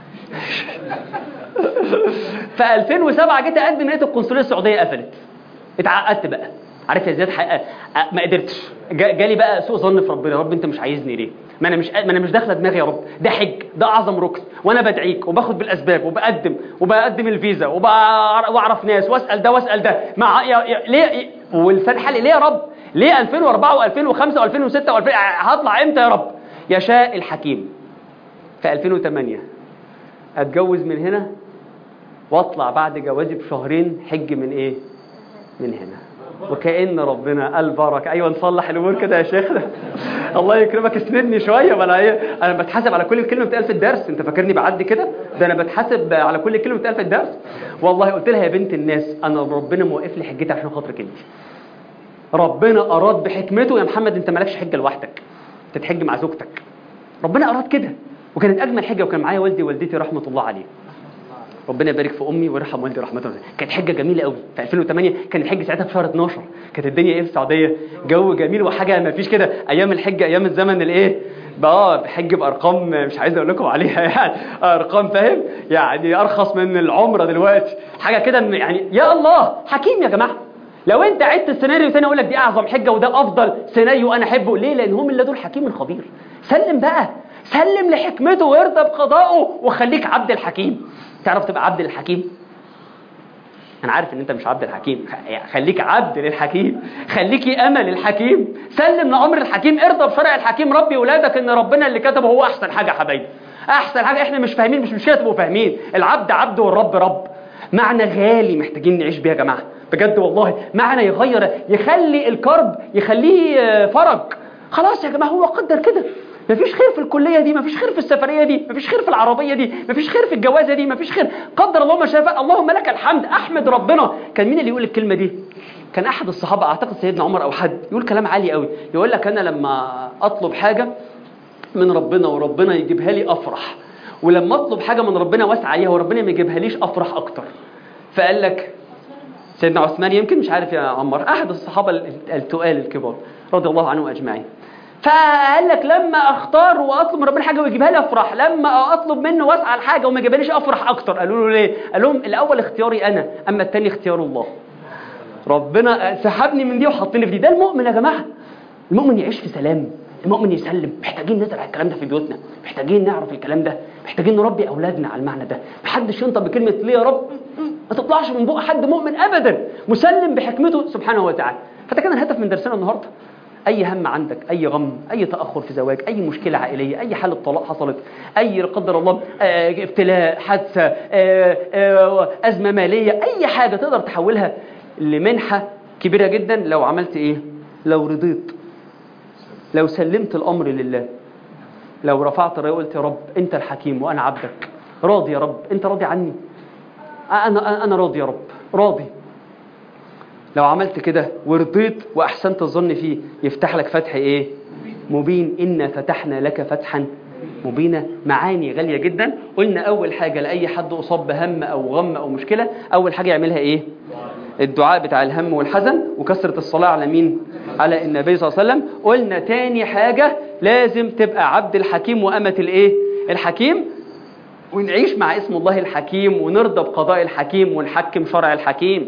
في 2007 جيت اقدم لقيت القنصليه السعوديه قفلت اتعقدت بقى عارف يا زياد حقق ما قدرتش جا- جالي بقى سوء ظن في ربنا يا رب انت مش عايزني ليه ما انا مش ما انا مش داخله دماغي يا رب ده حج ده اعظم ركن وانا بدعيك وباخد بالاسباب وبقدم وبقدم الفيزا وبع- واعرف ناس واسال ده واسال ده مع يا يا ليه والفال حالي ليه يا رب ليه 2004 و2005 و2006 و2000 هطلع امتى يا رب يشاء الحكيم في 2008 اتجوز من هنا واطلع بعد جوازي بشهرين حج من ايه من هنا وكأن ربنا قال بركة أيوة نصلح الأمور كده يا شيخنا الله يكرمك اسندني شوية ما أنا إيه أنا بتحاسب على كل كلمة بتقال في الدرس أنت فاكرني بعدي كده ده أنا بتحاسب على كل كلمة بتقال في الدرس والله قلت لها يا بنت الناس أنا ربنا موقف لي حجتي عشان خاطرك أنت ربنا أراد بحكمته يا محمد أنت مالكش حجة لوحدك أنت تحج مع زوجتك ربنا أراد كده وكانت أجمل حجة وكان معايا والدي ووالدتي رحمة الله عليه ربنا يبارك في امي ويرحم والدي رحمه الله كانت حجه جميله قوي في 2008 كان الحج ساعتها في شهر 12 كانت الدنيا ايه في السعوديه جو جميل وحاجه ما فيش كده ايام الحج ايام الزمن الايه بقى بحج بارقام مش عايز اقول لكم عليها يعني ارقام فاهم يعني ارخص من العمره دلوقتي حاجه كده إن يعني يا الله حكيم يا جماعه لو انت عدت السيناريو تاني اقول لك دي اعظم حجه وده افضل سيناريو انا احبه ليه لان هم اللي دول حكيم الخبير سلم بقى سلم لحكمته وارضى بقضائه وخليك عبد الحكيم تعرف تبقى عبد الحكيم انا عارف ان انت مش عبد الحكيم خ- خليك عبد للحكيم خليكي امل الحكيم سلم لامر الحكيم ارضى بشرع الحكيم ربي ولادك ان ربنا اللي كتبه هو احسن حاجه يا حبايبي احسن حاجه احنا مش فاهمين مش مشكله تبقوا فاهمين العبد عبد والرب رب معنى غالي محتاجين نعيش بيه يا جماعه بجد والله معنى يغير يخلي الكرب يخليه آه، فرج خلاص يا جماعه هو قدر كده مفيش خير في الكليه دي مفيش خير في السفريه دي مفيش خير في العربيه دي مفيش خير في الجوازه دي مفيش خير قدر الله ما شاء فعل. اللهم لك الحمد احمد ربنا كان مين اللي يقول الكلمه دي كان احد الصحابه اعتقد سيدنا عمر او حد يقول كلام عالي قوي يقول لك انا لما اطلب حاجه من ربنا وربنا يجيبها لي افرح ولما اطلب حاجه من ربنا واسعى عليها وربنا ما يجيبهاليش افرح اكتر فقال لك سيدنا عثمان يمكن مش عارف يا عمر احد الصحابه التقال الكبار رضي الله عنهم اجمعين فقال لك لما اختار واطلب من ربنا حاجه ويجيبها لي افرح لما اطلب منه واسعى الحاجه وما يجيبهاليش افرح اكتر قالوا له ليه قال لهم الاول اختياري انا اما الثاني اختيار الله ربنا سحبني من دي وحطني في دي ده المؤمن يا جماعه المؤمن يعيش في سلام المؤمن يسلم محتاجين نزرع الكلام ده في بيوتنا محتاجين نعرف الكلام ده محتاجين نربي اولادنا على المعنى ده محدش ينطق بكلمه ليه يا رب ما تطلعش من بق حد مؤمن ابدا مسلم بحكمته سبحانه وتعالى فده كان الهدف من درسنا النهارده اي هم عندك اي غم اي تاخر في زواج اي مشكله عائليه اي حاله طلاق حصلت اي لا قدر الله آه، ابتلاء حادثه آه، آه، ازمه ماليه اي حاجه تقدر تحولها لمنحه كبيره جدا لو عملت ايه لو رضيت لو سلمت الامر لله لو رفعت الرايه وقلت يا رب انت الحكيم وانا عبدك راضي يا رب انت راضي عني انا انا راضي يا رب راضي لو عملت كده ورضيت واحسنت الظن فيه يفتح لك فتح ايه مبين انا فتحنا لك فتحا مبينا معاني غاليه جدا قلنا اول حاجه لاي حد اصاب بهم او غم او مشكله اول حاجه يعملها ايه الدعاء بتاع الهم والحزن وكثره الصلاه على مين على النبي صلى الله عليه وسلم قلنا تاني حاجه لازم تبقى عبد الحكيم وامه الايه الحكيم ونعيش مع اسم الله الحكيم ونرضى بقضاء الحكيم ونحكم شرع الحكيم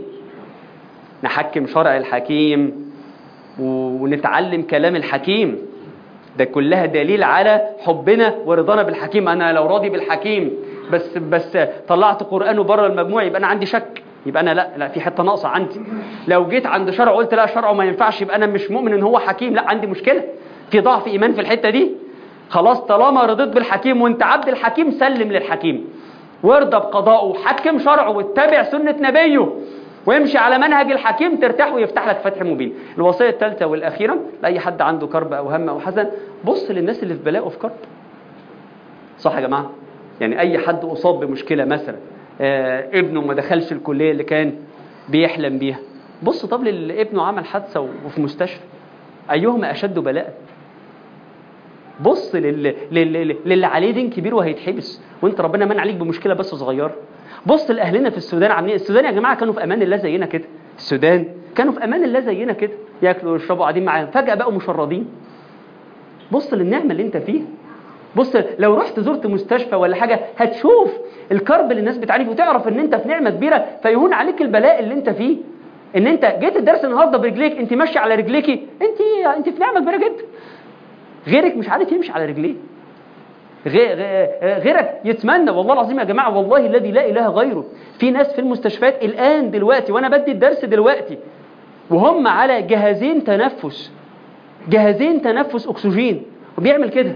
نحكم شرع الحكيم ونتعلم كلام الحكيم ده كلها دليل على حبنا ورضانا بالحكيم انا لو راضي بالحكيم بس بس طلعت قرانه بره المجموع يبقى انا عندي شك يبقى انا لا لا في حته ناقصه عندي لو جيت عند شرع قلت لا شرعه ما ينفعش يبقى انا مش مؤمن ان هو حكيم لا عندي مشكله في ضعف ايمان في الحته دي خلاص طالما رضيت بالحكيم وانت عبد الحكيم سلم للحكيم وارضى بقضائه وحكم شرعه واتبع سنه نبيه وامشي على منهج الحكيم ترتاح ويفتح لك فتح مبين الوصيه الثالثه والاخيره لاي حد عنده كرب او هم او حزن بص للناس اللي في بلاء وفي كرب صح يا جماعه يعني اي حد اصاب بمشكله مثلا آه ابنه ما دخلش الكليه اللي كان بيحلم بيها بص طب للي ابنه عمل حادثه وفي مستشفى ايهما اشد بلاء بص للي, للي, للي عليه دين كبير وهيتحبس وانت ربنا من عليك بمشكله بس صغيره بص لاهلنا في السودان عاملين السودان يا جماعه كانوا في امان الله زينا كده السودان كانوا في امان الله زينا كده ياكلوا ويشربوا قاعدين معانا فجاه بقوا مشردين بص للنعمه اللي انت فيها بص لو رحت زرت مستشفى ولا حاجه هتشوف الكرب اللي الناس بتعاني فيه وتعرف ان انت في نعمه كبيره فيهون عليك البلاء اللي انت فيه ان انت جيت الدرس النهارده برجليك انت ماشيه على رجليكي انت انت في نعمه كبيره جدا غيرك مش عارف يمشي على رجليه غي- غي- غيرك يتمنى والله العظيم يا جماعه والله الذي لا اله غيره في ناس في المستشفيات الان دلوقتي وانا بدي الدرس دلوقتي وهم على جهازين تنفس جهازين تنفس اكسجين وبيعمل كده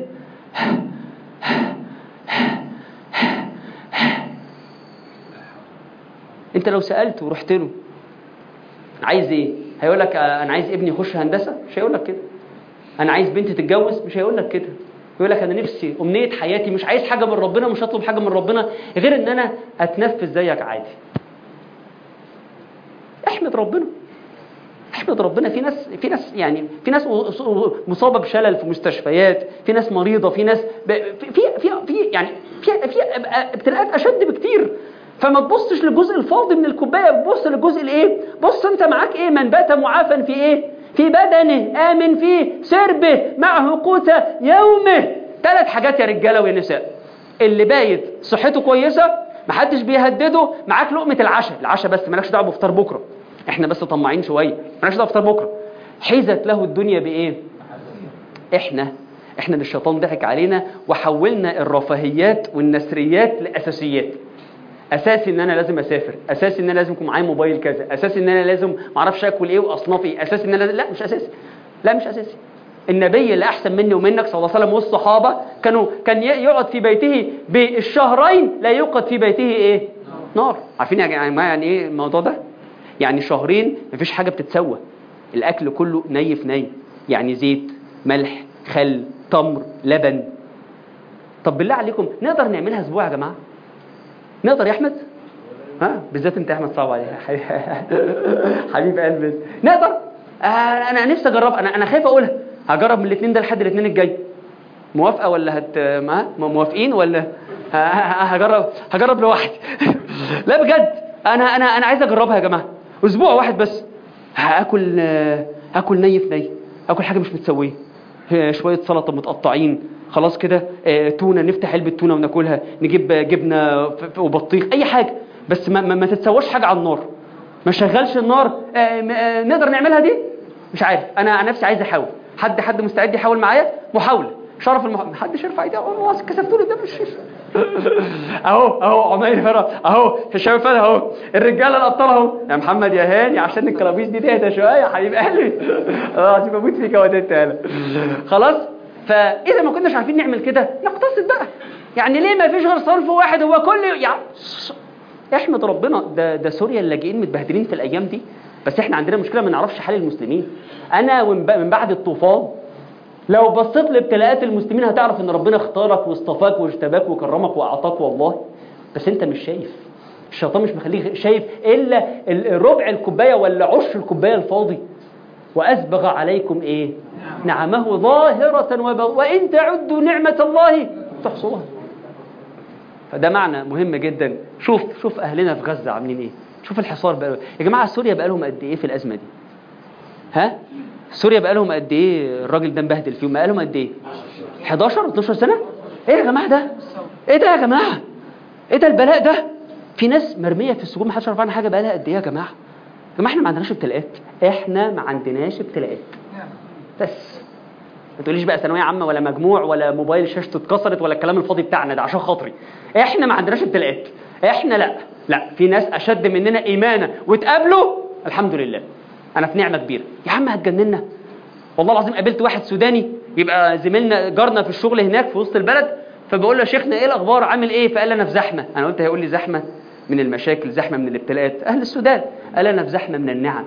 انت لو سالته ورحت له عايز ايه هيقول لك آه، انا عايز ابني يخش هندسه مش هيقول لك كده انا عايز بنتي تتجوز مش هيقول لك كده يقول لك انا نفسي امنيه حياتي مش عايز حاجه من ربنا مش هطلب حاجه من ربنا غير ان انا اتنفس زيك عادي احمد ربنا احمد ربنا في ناس في ناس يعني في ناس مصابه بشلل في مستشفيات في ناس مريضه في ناس ب... في في في, في يعني في في ابتلاءات اشد بكتير فما تبصش للجزء الفاضي من الكوبايه بص للجزء الايه بص انت معاك ايه من بات معافا في ايه في بدنه امن في سربه معه قوت يومه ثلاث حاجات يا رجاله ويا نساء اللي بايت صحته كويسه محدش بيهدده معاك لقمه العشاء العشاء بس مالكش دعوه بفطار بكره احنا بس طماعين شويه مالكش دعوه بفطار بكره حيزت له الدنيا بايه احنا احنا اللي الشيطان ضحك علينا وحولنا الرفاهيات والنسريات لاساسيات اساسي ان انا لازم اسافر اساسي ان انا لازم يكون معايا موبايل كذا اساسي ان انا لازم ما اعرفش اكل ايه واصناف ايه اساسي ان انا لازم... لا مش اساسي لا مش اساسي النبي اللي احسن مني ومنك صلى الله عليه وسلم والصحابه كانوا كان ي- يقعد في بيته بالشهرين لا يوقد في بيته ايه نار عارفين يا جماعه يعني ايه الموضوع ده يعني شهرين مفيش حاجه بتتسوى الاكل كله ني في ني يعني زيت ملح خل تمر لبن طب بالله عليكم نقدر نعملها اسبوع يا جماعه نقدر يا احمد ها بالذات انت يا احمد صعب عليك حبيب قلبي نقدر آه انا نفسي اجرب انا انا خايف اقولها هجرب من الاثنين ده لحد الاثنين الجاي موافقه ولا هت ما ما موافقين ولا ه- ه- هجرب هجرب لوحدي لا بجد انا انا انا عايز اجربها يا جماعه اسبوع واحد بس هاكل آه، هاكل ني في ني اكل حاجه مش متسويه آه، شويه سلطه متقطعين خلاص كده آه، تونه نفتح علبه تونه وناكلها نجيب آه، جبنه ف- ف- وبطيخ اي حاجه بس ما, ما, ما تتسواش حاجه على النار ما شغلش النار آه، م- آه، نقدر نعملها دي مش عارف انا عن نفسي عايز احاول حد حد مستعد يحاول معايا محاوله شرف المح... محدش يرفع ايديه اهو كسفتوني ده مش اهو اهو عمير فرح اهو هشام فرح اهو الرجاله الابطال اهو يا محمد يا هاني عشان الكرابيس دي تهدى شويه يا حبيب قلبي اه عشان بموت فيك يا وديت انا خلاص فاذا ما كناش عارفين نعمل كده نقتصد بقى يعني ليه ما فيش غير صنف واحد هو كل يعني احمد ربنا ده ده سوريا اللاجئين متبهدلين في الايام دي بس احنا عندنا مشكله ما نعرفش حال المسلمين انا ومن من بعد الطوفان لو بصيت لابتلاءات المسلمين هتعرف ان ربنا اختارك واصطفاك واجتباك وكرمك واعطاك والله بس انت مش شايف الشيطان مش مخليك شايف الا ال- ربع الكوبايه ولا عشر الكوبايه الفاضي واسبغ عليكم ايه نعمه ظاهره وب... وان تعدوا نعمه الله تحصوها فده معنى مهم جدا شوف شوف اهلنا في غزه عاملين ايه شوف الحصار بقى يا جماعه سوريا بقى لهم قد ايه في الازمه دي ها سوريا بقى لهم قد ايه الراجل ده مبهدل فيهم بقى لهم قد ايه 11 12 سنه ايه يا جماعه ده ايه ده يا جماعه ايه ده البلاء ده في ناس مرميه في السجون ما حدش عارف عنها حاجه بقى لها قد ايه يا جماعه يا جماعه احنا ما عندناش ابتلاءات احنا ما عندناش ابتلاءات بس ما تقوليش بقى ثانويه عامه ولا مجموع ولا موبايل شاشته اتكسرت ولا الكلام الفاضي بتاعنا ده عشان خاطري احنا ما عندناش ابتلاءات احنا لا لا في ناس اشد مننا ايمانا وتقابلوا الحمد لله انا في نعمه كبيره يا عم هتجننا والله العظيم قابلت واحد سوداني يبقى زميلنا جارنا في الشغل هناك في وسط البلد فبقول له يا شيخنا ايه الاخبار عامل ايه فقال لي انا في زحمه انا قلت هيقول لي زحمه من المشاكل زحمه من الابتلاءات اهل السودان قال انا في زحمه من النعم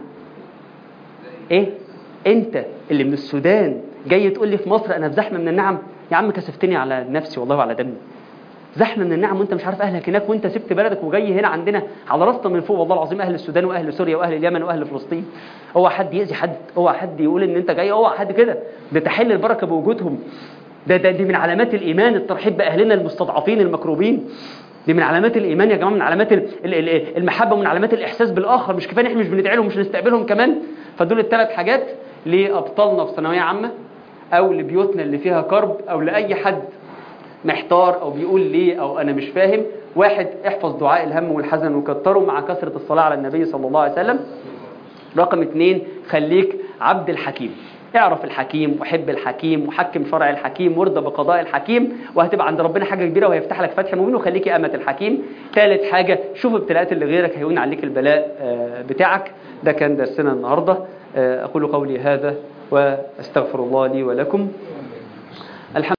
ايه انت اللي من السودان جاي تقول لي في مصر انا في زحمه من النعم يا عم كسفتني على نفسي والله وعلى دمي زحمه من النعم وانت مش عارف اهلك هناك وانت سبت بلدك وجاي هنا عندنا على راسنا من فوق والله العظيم اهل السودان واهل سوريا واهل اليمن واهل فلسطين اوعى حد يأذي حد اوعى حد يقول ان انت جاي اوعى حد كده ده تحل البركه بوجودهم ده ده دي من علامات الايمان الترحيب باهلنا المستضعفين المكروبين دي من علامات الايمان يا جماعه من علامات ال- ال- ال- المحبه ومن علامات الاحساس بالاخر مش كفايه إن احنا مش بندعي لهم مش هنستقبلهم كمان فدول الثلاث حاجات لابطالنا في ثانويه عامه او لبيوتنا اللي فيها كرب او لاي حد محتار او بيقول ليه او انا مش فاهم واحد احفظ دعاء الهم والحزن وكتره مع كثره الصلاه على النبي صلى الله عليه وسلم رقم اتنين خليك عبد الحكيم اعرف الحكيم وحب الحكيم وحكم شرع الحكيم وارضى بقضاء الحكيم وهتبقى عند ربنا حاجه كبيره وهيفتح لك فتح مبين وخليكي امه الحكيم ثالث حاجه شوف ابتلاءات اللي غيرك هيهون عليك البلاء آه، بتاعك ده كان درسنا النهارده آه، اقول قولي هذا واستغفر الله لي ولكم الحمد